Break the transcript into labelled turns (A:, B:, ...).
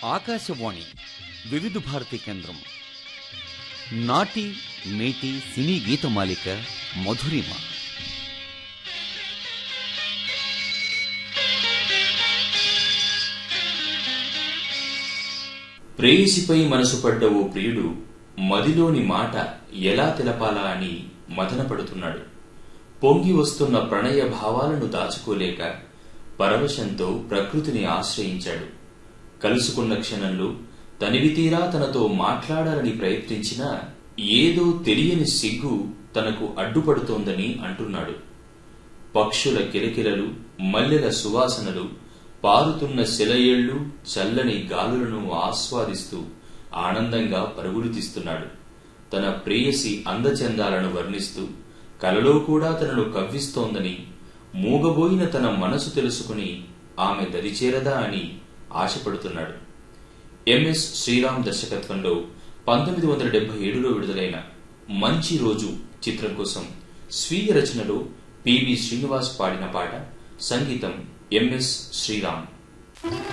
A: ఆకాశవాణి వివిధ భారతి కేంద్రం నాటి మేటి సినీ గీతమాలిక మధురిమ
B: ప్రేయసిపై మనసు పడ్డ ఓ ప్రియుడు మదిలోని మాట ఎలా తెలపాలా అని మదనపడుతున్నాడు పొంగి వస్తున్న ప్రణయ భావాలను దాచుకోలేక పరవశంతో ప్రకృతిని ఆశ్రయించాడు కలుసుకున్న క్షణంలో తనివి తీరా తనతో మాట్లాడాలని ప్రయత్నించినా ఏదో తెలియని సిగ్గు తనకు అడ్డుపడుతోందని అంటున్నాడు పక్షుల కిలకిలలు మల్లెల సువాసనలు పారుతున్న శిలయేళ్లు చల్లని గాలులను ఆస్వాదిస్తూ ఆనందంగా పరుగులు తీస్తున్నాడు తన ప్రేయసి అందచందాలను వర్ణిస్తూ కలలో కూడా తనను కవ్విస్తోందని మూగబోయిన తన మనసు తెలుసుకుని ఆమె దరిచేరదా అని ఆశపడుతున్నాడు ఎంఎస్ శ్రీరామ్ దర్శకత్వంలో పంతొమ్మిది వందల డెబ్బై ఏడులో విడుదలైన మంచి రోజు చిత్రం కోసం స్వీయ రచనలో పివి శ్రీనివాస్ పాడిన పాట సంగీతం ఎంఎస్ శ్రీరామ్